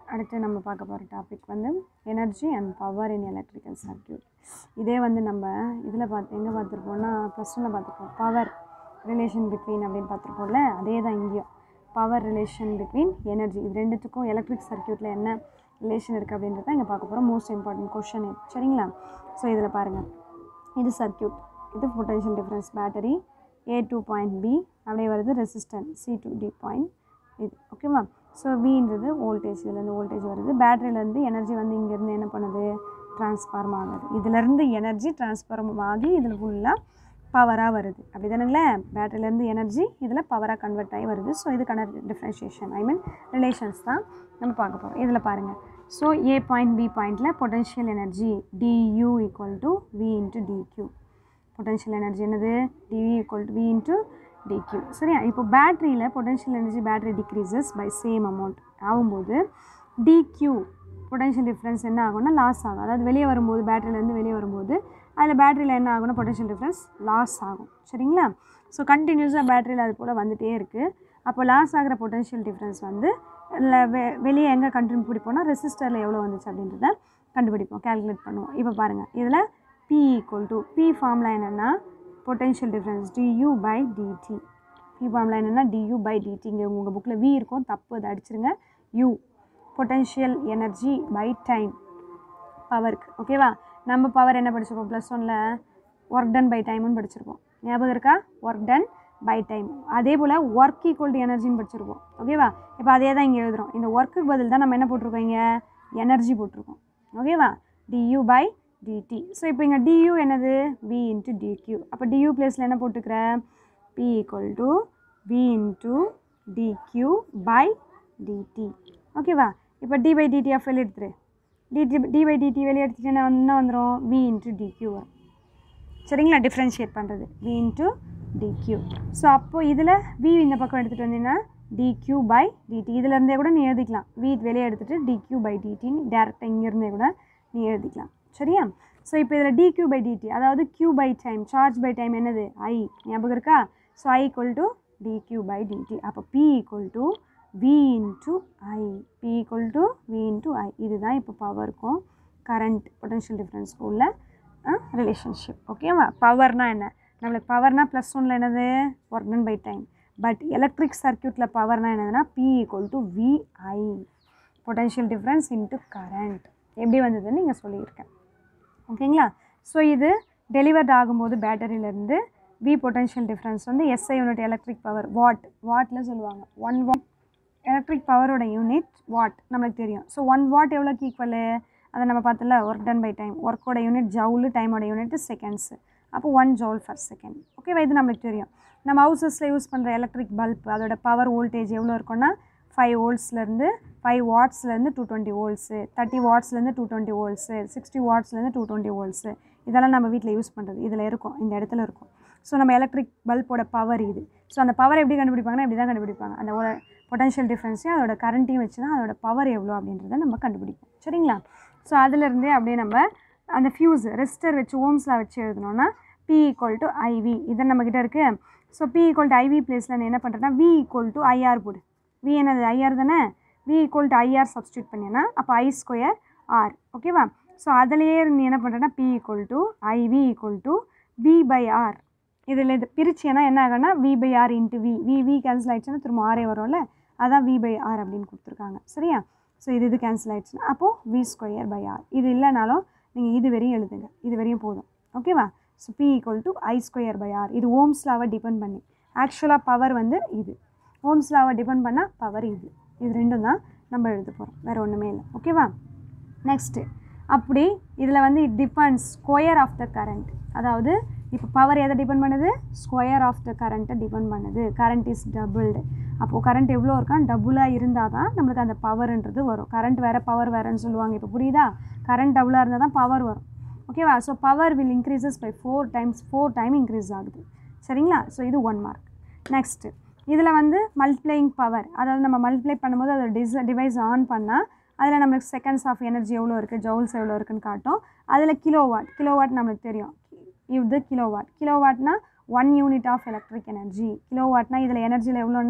அடுத்து நம்ம பார்க்க போகிற டாபிக் வந்து energy and power in electrical circuit இதே வந்து நம்ம இதில் பார்த்து எங்கே பார்த்துருப்போம்னா ப்ளஸ் ஒன்னில் பார்த்துருப்போம் பவர் ரிலேஷன் பிட்வீன் அப்படின்னு பார்த்துருப்போம்ல அதே தான் இங்கேயும் பவர் ரிலேஷன் பிட்வீன் எனர்ஜி இது ரெண்டுத்துக்கும் எலக்ட்ரிக் சர்க்யூட்டில் என்ன ரிலேஷன் இருக்குது அப்படின்றத இங்கே பார்க்க போகிறோம் மோஸ்ட் இம்பார்ட்டன்ட் கொஷின் சரிங்களா ஸோ இதில் பாருங்கள் இது சர்க்யூட் இது potential difference battery A to point B அப்படியே வருது resistant C to D point இது ஓகேவா ஸோ வின்றது வோல்டேஜ் இதுலேருந்து வோல்டேஜ் வருது பேட்டரியிலேருந்து எனர்ஜி வந்து இங்கேருந்து என்ன பண்ணுது ட்ரான்ஸ்ஃபார்ம் ஆகுது இதுலேருந்து எனர்ஜி ட்ரான்ஸ்ஃபார்ம் ஆகி இதில் ஃபுல்லாக பவராக வருது அப்படி தானுங்களே பேட்டரியிலேருந்து எனர்ஜி இதில் பவராக கன்வெர்ட் ஆகி வருது ஸோ இதுக்கான டிஃப்ரென்ஷியேஷன் ஐ மீன் ரிலேஷன்ஸ் தான் நம்ம பார்க்க போகிறோம் இதில் பாருங்கள் ஸோ ஏ பாயிண்ட் பி பாயிண்டில் potential energy d U equal to V into d Q potential energy என்னது d V equal to V into d Q சரியா இப்போ பேட்டரியில் potential energy battery decreases by same amount ஆகும்போது டிக்யூ பொட்டன்ஷியல் டிஃப்ரென்ஸ் என்ன ஆகும்னா லாஸ் ஆகும் அதாவது வெளியே வரும்போது பேட்டரியிலேருந்து வெளியே வரும்போது அதில் பேட்டரியில் என்ன ஆகும்னா பொட்டன்ஷியல் டிஃப்ரென்ஸ் லாஸ் ஆகும் சரிங்களா ஸோ கண்டினியூஸாக பேட்டரியில் அது போல் வந்துகிட்டே இருக்குது அப்போ லாஸ் ஆகிற பொட்டன்ஷியல் டிஃப்ரென்ஸ் வந்து இல்லை வெ வெளியே எங்கே கண்டுபிடிப்போம்னா ரெசிஸ்டரில் எவ்வளோ வந்துச்சு அப்படின்றத கண்டுபிடிப்போம் கால்குலேட் பண்ணுவோம் இப்போ பாருங்கள் இதில் P equal to P formula என்னென்னா potential difference d U by d t P formula என்னென்னா டியூ பை டிடி இங்கே உங்கள் புக்கில் வி இருக்கும் தப்பு அதை அடிச்சிருங்க U potential energy by time பவருக்கு ஓகேவா நம்ம பவர் என்ன படிச்சிருப்போம் ப்ளஸ் ஒனில் ஒர்க் டன் பை டைம்னு படிச்சிருப்போம் ஞாபகம் இருக்கா ஒர்க் டன் பை டைம் அதே போல் ஒர்க் ஈக்குவல் டு எனர்ஜின்னு படிச்சிருப்போம் ஓகேவா இப்போ அதே தான் இங்கே எழுதுகிறோம் இந்த ஒர்க்குக்கு பதில் தான் நம்ம என்ன போட்டிருக்கோம் இங்கே எனர்ஜி போட்டிருக்கோம் ஓகேவா டியூ பை டிடி ஸோ இப்போ இங்கே டியூ என்னது வி இன்ட்டு டிக்யூ அப்போ டியூ பிளேஸில் என்ன போட்டுக்கிற P equal to V into d Q by d t ஓகேவா இப்போ டி பை டிடி ஆஃப் வெளியே எடுத்துரு டிடி டி பை டிடி வெளியே எடுத்துட்டேன்னா என்ன வந்துடும் வி இன்ட்டு டிக்யூ வரும் சரிங்களா டிஃப்ரென்ஷியேட் பண்ணுறது வி இன்ட்டு டிக்யூ ஸோ அப்போது இதில் வி இந்த பக்கம் எடுத்துகிட்டு வந்தீங்கன்னா டிக்யூ பை டிடி இதுலேருந்தே கூட நீ எழுதிக்கலாம் வி வெளியே எடுத்துகிட்டு டிக்யூ பை டிடின்னு டேரெக்டாக இங்கேருந்தே கூட நீ எழுதிக்கலாம் சரியா ஸோ இப்போ இதில் டிக்யூ பை டிடி அதாவது Q by time charge by time என்னது ஐ ஞாபகம் இருக்கா so I equal to d Q by d t அப்போ P equal to V into I P equal to V into I இதுதான் இப்போ பவருக்கும் கரண்ட் பொட்டன்ஷியல் டிஃப்ரென்ஸ்க்கு உள்ள relationship ஓகேவா பவர்னால் என்ன நம்மளுக்கு பவர்னால் ப்ளஸ் ஒனில் என்னது work done by time but electric சர்க்கியூட்டில் பவர்னால் என்னதுன்னா P equal to V I potential difference into current எப்படி வந்ததுன்னு நீங்கள் சொல்லியிருக்கேன் ஓகேங்களா ஸோ இது டெலிவர்ட் ஆகும்போது பேட்டரியிலேருந்து வி பொட்டன்ஷியல் டிஃப்ரென்ஸ் வந்து SI unit electric power watt வாட்டில் சொல்லுவாங்க ஒன் வாட் எலக்ட்ரிக் பவரோட யூனிட் வாட் நம்மளுக்கு தெரியும் ஸோ ஒன் வாட் எவ்வளோக்கு ஈக்குவலு அதை நம்ம பார்த்தல ஒர்க் டன் பை டைம் ஒர்க்கோட யூனிட் ஜவுலு டைமோட யூனிட் செகண்ட்ஸு அப்போ ஒன் ஜவுல் ஃபர் செகண்ட் ஓகேவா இது நம்மளுக்கு தெரியும் நம்ம ஹவுசஸில் யூஸ் பண்ணுற எலக்ட்ரிக் பல்ப் அதோட பவர் வோல்டேஜ் எவ்வளோ இருக்குன்னா ஃபைவ் வோல்ட்ஸ்லேருந்து ஃபைவ் வாட்ஸ்லேருந்து டூ டுவெண்ட்டி வோல்ட்ஸு தேர்ட்டி வாட்ஸ்லேருந்து டூ டுவெண்ட்டி வோல்ட்ஸு சிக்ஸ்டி வாட்ஸ்லேருந்து டூ டுவெண்ட்டி வோல்ட்ஸு இதெல்லாம் நம்ம வீட்டில் யூஸ் பண்ணுறது இதில் இருக்கும் இந்த இடத்துல இருக்கும் ஸோ நம்ம எலக்ட்ரிக் பல்போட பவர் இது ஸோ அந்த பவர் எப்படி கண்டுபிடிப்பாங்கன்னா இப்படி தான் கண்டுபிடிப்பாங்க அந்த பொட்டன்ஷியல் டிஃப்ரென்ஸையும் அதோட கரண்ட்டையும் வச்சு தான் அதோட பவர் எவ்வளோ அப்படின்றத நம்ம கண்டுபிடிப்போம் சரிங்களா ஸோ அதிலிருந்தே அப்படியே நம்ம அந்த ஃபியூஸ் ரெஸ்டர் வச்சு ஓம்ஸில் வச்சு எழுதணும்னா பி ஈக்குவல் டு ஐவி இதை நம்மக்கிட்ட இருக்குது so P equal to I V பிளேஸில் நான் என்ன பண்ணுறேன்னா வி ஈக்குவல் டு ஐஆர் போடு வி என்னது ஐஆர் தானே V equal to I R substitute பண்ணினா அப்போ ஐ ஸ்கொயர் ஆர் ஓகேவா ஸோ அதிலேயே நீ என்ன பண்ணுறேன்னா P equal to I V equal to V by R இதில் இது பிரிச்சினா என்ன ஆகும்னா V by R into V V V cancel ஆகிடுச்சுன்னா திரும்ப ஆரே வரும்ல அதான் வி பை ஆர் அப்படின்னு கொடுத்துருக்காங்க சரியா ஸோ இது இது கேன்சல் ஆகிடுச்சுன்னா அப்போது வி ஸ்கொயர் பை ஆர் இது இல்லைனாலும் நீங்கள் இது வரையும் எழுதுங்க இது வரையும் போதும் ஓகேவா so P equal to I square by R இது ஓம்ஸ் லாவை டிபெண்ட் பண்ணி ஆக்சுவலாக பவர் வந்து இது ஓம்ஸ் லாவை டிபெண்ட் பண்ணால் பவர் இது இது ரெண்டும் தான் நம்ம எழுத போகிறோம் வேறு ஒன்றுமே இல்லை ஓகேவா நெக்ஸ்ட்டு அப்படி இதில் வந்து it depends square of the current அதாவது இப்போ பவர் எதை டிபெண்ட் பண்ணுது ஸ்கொயர் ஆஃப் த கரண்ட்டை டிபெண்ட் பண்ணுது கரண்ட் இஸ் டபுள்டு அப்போது கரண்ட் எவ்வளோ இருக்கா டபுளாக இருந்தால் தான் நம்மளுக்கு அந்த பவர்ன்றது வரும் கரண்ட் வேறு பவர் வேறுன்னு சொல்லுவாங்க இப்போ புரியுதா கரண்ட் டபுளாக இருந்தால் தான் பவர் வரும் ஓகேவா so power will increases by four times four time increase ஆகுது சரிங்களா ஸோ இது ஒன் மார்க் நெக்ஸ்ட்டு இதில் வந்து மல்டிப்ளையிங் பவர் அதாவது நம்ம மல்டிப்ளை பண்ணும்போது அதை டிஸ் டிவைஸ் ஆன் பண்ணால் அதில் நம்மளுக்கு செகண்ட்ஸ் ஆஃப் எனர்ஜி எவ்வளோ இருக்குது ஜவுல்ஸ் எவ்வளோ இருக்குன்னு காட்டும் அதில் கிலோ வாட் கிலோ வாட் நம்மளுக்கு தெரியும் இது கிலோ வாட் கிலோ வாட்னா one unit of electric energy kilo வாட்னா இதில் எனர்ஜியில் எவ்வளோன்னா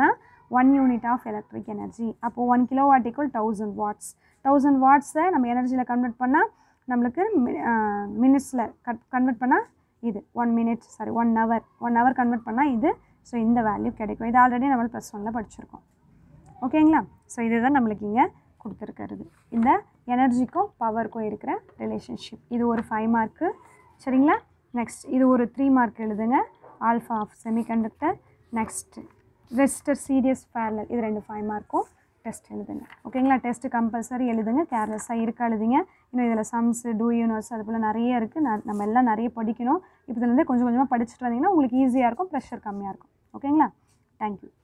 one unit of electric energy அப்போது one kilo watt equal thousand watts thousand வாட்ஸை நம்ம எனர்ஜியில் கன்வெர்ட் பண்ணால் நம்மளுக்கு மினிட்ஸில் கட் கன்வெர்ட் பண்ணால் இது one minute sorry one hour one hour convert பண்ணால் இது ஸோ இந்த வேல்யூ கிடைக்கும் இது ஆல்ரெடி நம்ம ப்ளஸ் ஒனில் படிச்சிருக்கோம் ஓகேங்களா ஸோ இதுதான் நம்மளுக்கு இங்கே கொடுத்துருக்கிறது இந்த எனர்ஜிக்கும் பவருக்கும் இருக்கிற ரிலேஷன்ஷிப் இது ஒரு ஃபைவ் மார்க்கு சரிங்களா நெக்ஸ்ட் இது ஒரு த்ரீ மார்க் எழுதுங்க alpha of semiconductor next resistor series parallel இது ரெண்டு ஃபைவ் மார்க்கும் டெஸ்ட் எழுதுங்க ஓகேங்களா டெஸ்ட்டு கம்பல்சரி எழுதுங்க கேர்லெஸ்ஸாக இருக்க எழுதுங்க இன்னும் இதில் சம்ஸு டூ யூனிவர்ஸ் அது போல் நிறைய இருக்குது நம்ம எல்லாம் நிறைய படிக்கணும் இப்போ இதுலேருந்தே கொஞ்சம் கொஞ்சமாக படிச்சுட்டு வந்தீங்கன்னா உங்களுக்கு ஈஸியாக இருக்கும் ப்ரெஷர் கம்மியாக இருக்கும் ஓகேங்களா தேங்க்யூ